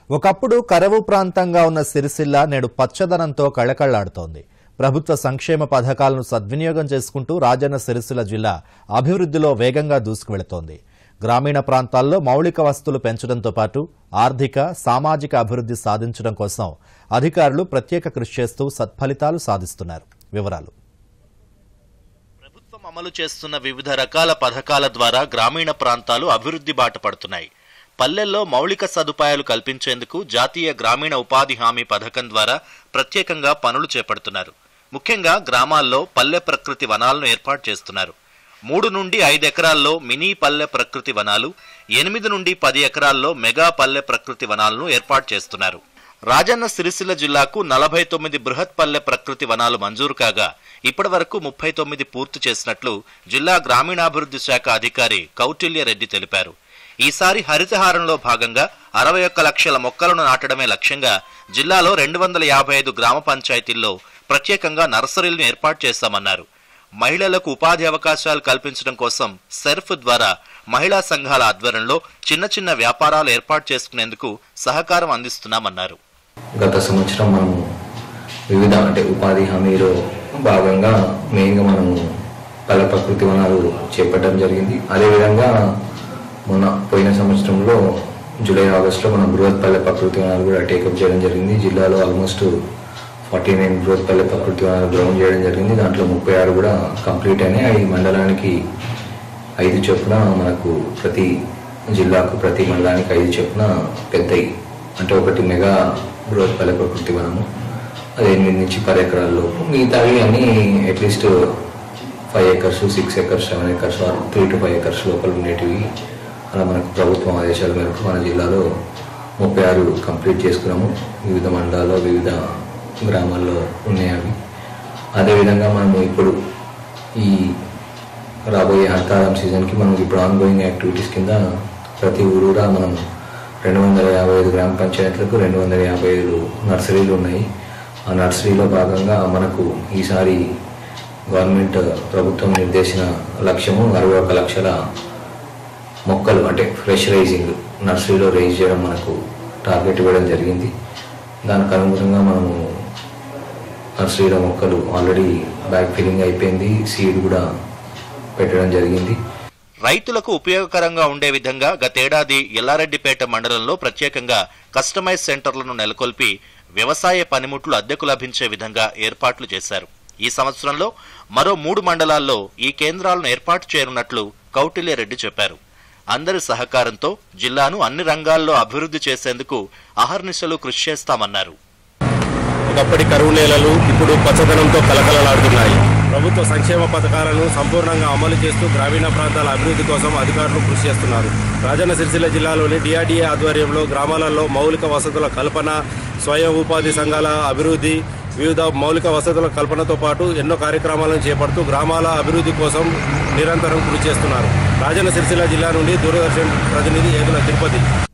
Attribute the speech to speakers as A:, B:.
A: ఒకప్పుడు కరవు ప్రాంతంగా ఉన్న సిరిసిల్ల నేడు పచ్చదనంతో కళకళ్లాడుతోంది ప్రభుత్వ సంక్షేమ పథకాలను సద్వినియోగం చేసుకుంటూ రాజన్న సిరిసిల్ల జిల్లా అభివృద్ధిలో వేగంగా దూసుకువెళుతోంది గ్రామీణ ప్రాంతాల్లో మౌలిక వస్తువులు పెంచడంతో పాటు ఆర్థిక సామాజిక అభివృద్ధి సాధించడం కోసం అధికారులు ప్రత్యేక కృషి చేస్తూ సత్ఫలితాలు సాధిస్తున్నారు వివరాలు
B: ప్రభుత్వం అమలు చేస్తున్న వివిధ రకాల పథకాల ద్వారా గ్రామీణ ప్రాంతాలు అభివృద్ధి బాట పడుతున్నాయి పల్లెల్లో మౌలిక సదుపాయాలు కల్పించేందుకు జాతీయ గ్రామీణ ఉపాధి హామీ పథకం ద్వారా ప్రత్యేకంగా పనులు చేపడుతున్నారు ముఖ్యంగా గ్రామాల్లో పల్లె ప్రకృతి వనాలను ఏర్పాటు చేస్తున్నారు మూడు నుండి ఐదు ఎకరాల్లో మినీ పల్లె ప్రకృతి వనాలు ఎనిమిది నుండి పది ఎకరాల్లో మెగా పల్లె ప్రకృతి వనాలను ఏర్పాటు చేస్తున్నారు రాజన్న సిరిసిల్ల జిల్లాకు నలభై తొమ్మిది బృహత్ పల్లె ప్రకృతి వనాలు మంజూరు కాగా ఇప్పటి వరకు ముప్పై తొమ్మిది పూర్తి చేసినట్లు జిల్లా గ్రామీణాభివృద్ధి శాఖ అధికారి కౌటిల్య రెడ్డి తెలిపారు ఈసారి హరితహారంలో భాగంగా అరవై ఒక్క లక్షల మొక్కలను నాటడమే లక్ష్యంగా జిల్లాలో రెండు వందల యాభై ఐదు గ్రామ పంచాయతీల్లో ప్రత్యేకంగా నర్సరీలను ఏర్పాటు చేశామన్నారు మహిళలకు ఉపాధి అవకాశాలు కల్పించడం కోసం సెర్ఫ్ ద్వారా మహిళా సంఘాల ఆధ్వర్యంలో చిన్న చిన్న వ్యాపారాలు ఏర్పాటు చేసుకునేందుకు సహకారం అందిస్తున్నామన్నారు
C: గత సంవత్సరం మనము వివిధ అంటే ఉపాధి హామీలో భాగంగా మెయిన్గా మనము పల్లె ప్రకృతి వనాలు చేపట్టడం జరిగింది అదేవిధంగా మొన్న పోయిన సంవత్సరంలో జూలై ఆగస్టులో మనం బృహత్ పల్లె ప్రకృతి వనాలు కూడా టేకప్ చేయడం జరిగింది జిల్లాలో ఆల్మోస్ట్ ఫార్టీ నైన్ బృహత్ పల్లె ప్రకృతి వనాలు గ్రౌండ్ చేయడం జరిగింది దాంట్లో ముప్పై ఆరు కూడా కంప్లీట్ అయినాయి ఈ మండలానికి ఐదు చొప్పున మనకు ప్రతి జిల్లాకు ప్రతి మండలానికి ఐదు చొప్పున పెద్దయి అంటే ఒకటి మెగా బృహత్ పల్లె ప్రకృతి వనము అది ఎనిమిది నుంచి పది ఎకరాల లోపు మిగతావి అన్ని at least five acres six acres seven acres or three to five acres లోపల ఉండేటివి అలా మనకు ప్రభుత్వం ఆదేశాల మేరకు మన జిల్లాలో ముప్పై ఆరు కంప్లీట్ చేసుకున్నాము వివిధ మండలాల్లో వివిధ గ్రామాల్లో ఉన్నాయి అవి అదేవిధంగా మనము ఇప్పుడు ఈ రాబోయే హరితారం సీజన్కి మనం ఇప్పుడు ఆన్గోయింగ్ యాక్టివిటీస్ కింద ప్రతి ఊరూరా మనం రెండు వందల యాభై ఐదు గ్రామ పంచాయతీలకు రెండు వందల యాభై ఐదు నర్సరీలు ఉన్నాయి ఆ నర్సరీలో భాగంగా మనకు ఈసారి గవర్నమెంట్ ప్రభుత్వం నిర్దేశించిన లక్ష్యము అరవై ఒక లక్షల మొక్కలు అంటే ఫ్రెష్ రైజింగ్ నర్సరీలో రైజ్ చేయడం మనకు టార్గెట్ ఇవ్వడం జరిగింది దానికి అనుగుణంగా మనము నర్సరీలో మొక్కలు ఆల్రెడీ బ్యాక్ ఫిల్లింగ్ అయిపోయింది సీడ్ కూడా పెట్టడం జరిగింది
B: రైతులకు ఉపయోగకరంగా ఉండే విధంగా గతేడాది ఎల్లారెడ్డిపేట మండలంలో ప్రత్యేకంగా కస్టమైజ్ సెంటర్లను నెలకొల్పి వ్యవసాయ పనిముట్లు అద్దెకు లభించే విధంగా ఏర్పాట్లు చేశారు ఈ సంవత్సరంలో మరో మూడు మండలాల్లో ఈ కేంద్రాలను ఏర్పాటు చేయనున్నట్లు కౌటిల్యరెడ్డి చెప్పారు అందరి సహకారంతో జిల్లాను అన్ని రంగాల్లో అభివృద్ధి చేసేందుకు అహర్నిశలు కృషి చేస్తామన్నారు
D: ఒకప్పటి కరువు నేలలు ఇప్పుడు పచ్చదనంతో కలకలలాడుతున్నాయి ప్రభుత్వ సంక్షేమ పథకాలను సంపూర్ణంగా అమలు చేస్తూ గ్రామీణ ప్రాంతాల అభివృద్ధి కోసం అధికారులు కృషి చేస్తున్నారు రాజన్న సిరిసిల్ల జిల్లాలోని డిఆర్డీఏ ఆధ్వర్యంలో గ్రామాలలో మౌలిక వసతుల కల్పన స్వయం ఉపాధి సంఘాల అభివృద్ధి వివిధ మౌలిక వసతుల కల్పనతో పాటు ఎన్నో కార్యక్రమాలను చేపడుతూ గ్రామాల అభివృద్ధి కోసం నిరంతరం కృషి చేస్తున్నారు రాజన్న సిరిసిల్ల జిల్లా నుండి దూరదర్శన్ ప్రతినిధి ఏగుల తిరుపతి